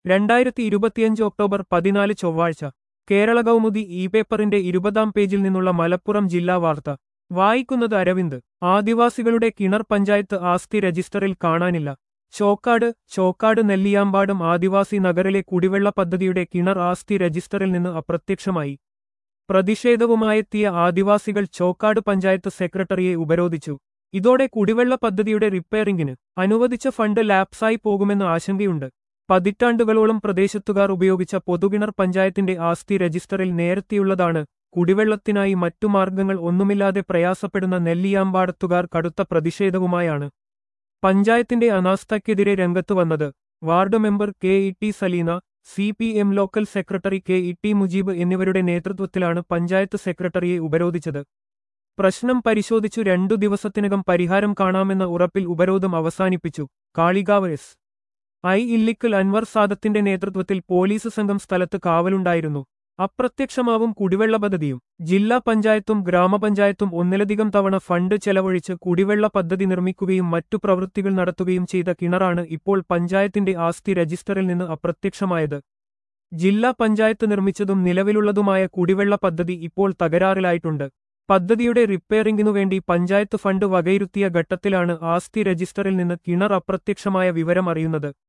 രണ്ടായിരത്തി ഇരുപത്തിയഞ്ച് ഒക്ടോബർ പതിനാല് ചൊവ്വാഴ്ച കേരള കൗമുദി ഇ പേപ്പറിന്റെ ഇരുപതാം പേജിൽ നിന്നുള്ള മലപ്പുറം ജില്ലാ വാർത്ത വായിക്കുന്നത് അരവിന്ദ് ആദിവാസികളുടെ കിണർ പഞ്ചായത്ത് ആസ്തി രജിസ്റ്ററിൽ കാണാനില്ല ചോക്കാട് ചോക്കാട് നെല്ലിയാമ്പാടും ആദിവാസി നഗറിലെ കുടിവെള്ള പദ്ധതിയുടെ കിണർ ആസ്തി രജിസ്റ്ററിൽ നിന്ന് അപ്രത്യക്ഷമായി പ്രതിഷേധവുമായെത്തിയ ആദിവാസികൾ ചോക്കാട് പഞ്ചായത്ത് സെക്രട്ടറിയെ ഉപരോധിച്ചു ഇതോടെ കുടിവെള്ള പദ്ധതിയുടെ റിപ്പയറിംഗിന് അനുവദിച്ച ഫണ്ട് ലാപ്സായി പോകുമെന്ന് ആശങ്കയുണ്ട് പതിറ്റാണ്ടുകളോളം പ്രദേശത്തുകാർ ഉപയോഗിച്ച പൊതുകിണർ പഞ്ചായത്തിന്റെ ആസ്തി രജിസ്റ്ററിൽ നേരത്തെയുള്ളതാണ് കുടിവെള്ളത്തിനായി മറ്റു മാർഗങ്ങൾ ഒന്നുമില്ലാതെ പ്രയാസപ്പെടുന്ന നെല്ലിയാമ്പാടത്തുകാർ കടുത്ത പ്രതിഷേധവുമായാണ് പഞ്ചായത്തിന്റെ അനാസ്ഥയ്ക്കെതിരെ രംഗത്തു വന്നത് ward member K E T Saleena C P M local secretary K E T Mujeeb എന്നിവരുടെ നേതൃത്വത്തിലാണ് പഞ്ചായത്ത് സെക്രട്ടറിയെ ഉപരോധിച്ചത് പ്രശ്നം പരിശോധിച്ചു രണ്ടു ദിവസത്തിനകം പരിഹാരം കാണാമെന്ന ഉറപ്പിൽ ഉപരോധം അവസാനിപ്പിച്ചു കാളികാവ് എസ് ഐ ഇല്ലിക്കൽ അൻവർ സാദത്തിന്റെ നേതൃത്വത്തിൽ പോലീസ് സംഘം സ്ഥലത്ത് കാവലുണ്ടായിരുന്നു അപ്രത്യക്ഷമാവും കുടിവെള്ള പദ്ധതിയും ജില്ലാ പഞ്ചായത്തും ഗ്രാമപഞ്ചായത്തും ഒന്നിലധികം തവണ ഫണ്ട് ചെലവഴിച്ച് കുടിവെള്ള പദ്ധതി നിർമ്മിക്കുകയും മറ്റു പ്രവൃത്തികൾ നടത്തുകയും ചെയ്ത കിണറാണ് ഇപ്പോൾ പഞ്ചായത്തിന്റെ ആസ്തി രജിസ്റ്ററിൽ നിന്ന് അപ്രത്യക്ഷമായത് ജില്ലാ പഞ്ചായത്ത് നിർമ്മിച്ചതും നിലവിലുള്ളതുമായ കുടിവെള്ള പദ്ധതി ഇപ്പോൾ തകരാറിലായിട്ടുണ്ട് പദ്ധതിയുടെ റിപ്പയറിംഗിനു വേണ്ടി പഞ്ചായത്ത് ഫണ്ട് വകയിരുത്തിയ ഘട്ടത്തിലാണ് ആസ്തി രജിസ്റ്ററിൽ നിന്ന് കിണർ അപ്രത്യക്ഷമായ വിവരം അറിയുന്നത്